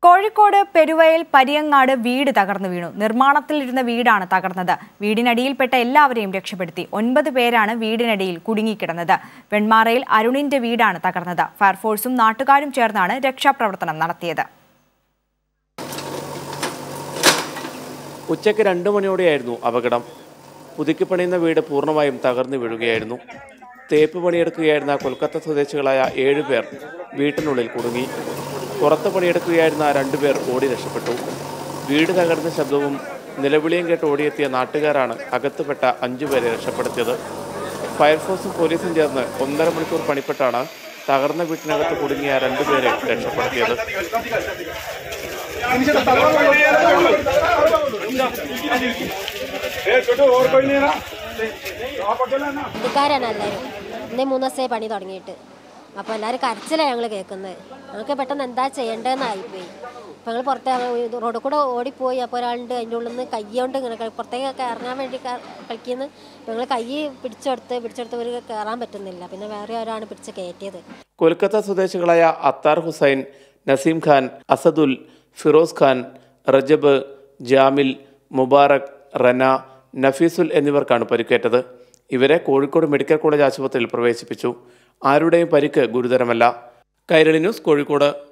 കോഴിക്കോട് പെരുവയൽ പരിയങ്ങാട് വീട് തകർന്നു വീണു നിർമ്മാണത്തിലിരുന്ന വീടാണ് തകർന്നത് വീടിനടിയിൽപ്പെട്ട എല്ലാവരെയും രക്ഷപ്പെടുത്തി ഒൻപത് പേരാണ് വീടിനടിയിൽ കുടുങ്ങിക്കിടന്നത് വെൺമാറയിൽ അരുണിന്റെ വീടാണ് തകർന്നത് ഫയർഫോഴ്സും നാട്ടുകാരും ചേർന്നാണ് രക്ഷാപ്രവർത്തനം നടത്തിയത് ഉച്ചയ്ക്ക് രണ്ട് മണിയോടെയായിരുന്നു അപകടം പുതുക്കി പണിയുന്ന വീട് പൂർണ്ണമായും തകർന്നു വീഴുകയായിരുന്നു തേപ്പ് പണിയെടുക്കുകയായിരുന്ന കൊൽക്കത്ത സ്വദേശികളായ ഏഴുപേർ വീട്ടിനുള്ളിൽ കുടുങ്ങി പുറത്ത് പണിയെടുക്കുകയായിരുന്ന രണ്ടുപേർ ഓടി രക്ഷപ്പെട്ടു വീട് തകർന്ന ശബ്ദവും നിലവിളിയും കേട്ട് ഓടിയെത്തിയ നാട്ടുകാരാണ് അകത്തുപെട്ട അഞ്ചുപേരെ രക്ഷപ്പെടുത്തിയത് ഫയർഫോഴ്സും പോലീസും ചേർന്ന് ഒന്നര മണിക്കൂർ പണിപ്പെട്ടാണ് തകർന്ന വീട്ടിനകത്ത് കുടുങ്ങിയ രണ്ടുപേരെ രക്ഷപ്പെടുത്തിയത് ഹിന്ദിക്കാരാണ് എല്ലാവരും ഇന്നേ മൂന്ന് ദിവസമായി പണി തുടങ്ങിയിട്ട് അപ്പോൾ എല്ലാവരും കരച്ചിലാണ് ഞങ്ങൾ കേൾക്കുന്നത് ഞങ്ങൾക്ക് പെട്ടെന്ന് എന്താ ചെയ്യേണ്ടതെന്നായിപ്പോയി അപ്പോൾ ഞങ്ങൾ പുറത്തെ റോഡിൽ കൂടെ ഓടിപ്പോയി അപ്പോൾ ഒരാളുണ്ട് അതിൻ്റെ ഉള്ളിൽ നിന്ന് കൈകൊണ്ട് ഇങ്ങനെ ക- പുറത്തേക്കൊക്കെ ഇറങ്ങാൻ വേണ്ടി ക- കളിക്കുന്നു അപ്പോൾ ഞങ്ങൾ കൈ പിടിച്ചെടുത്ത് പിടിച്ചെടുത്ത് ഒരു കയറാൻ പറ്റുന്നില്ല പിന്നെ വേറെ ഒരാളാണ് പിടിച്ച് കയറ്റിയത് കൊൽക്കത്ത സ്വദേശികളായ അത്താർ ഹുസൈൻ നസീം ഖാൻ അസദുൽ ഫിറോസ് ഖാൻ റജബ് ജാമിൽ മുബാറക് റന നഫീസുൽ എന്നിവർക്കാണ് പരിക്കേറ്റത് ഇവരെ കോഴിക്കോട് മെഡിക്കൽ കോളേജ് ആശുപത്രിയിൽ പ്രവേശിപ്പിച്ചു ആരുടെയും പരിക്ക് ഗുരുതരമല്ല കൈരളി ന്യൂസ് കോഴിക്കോട്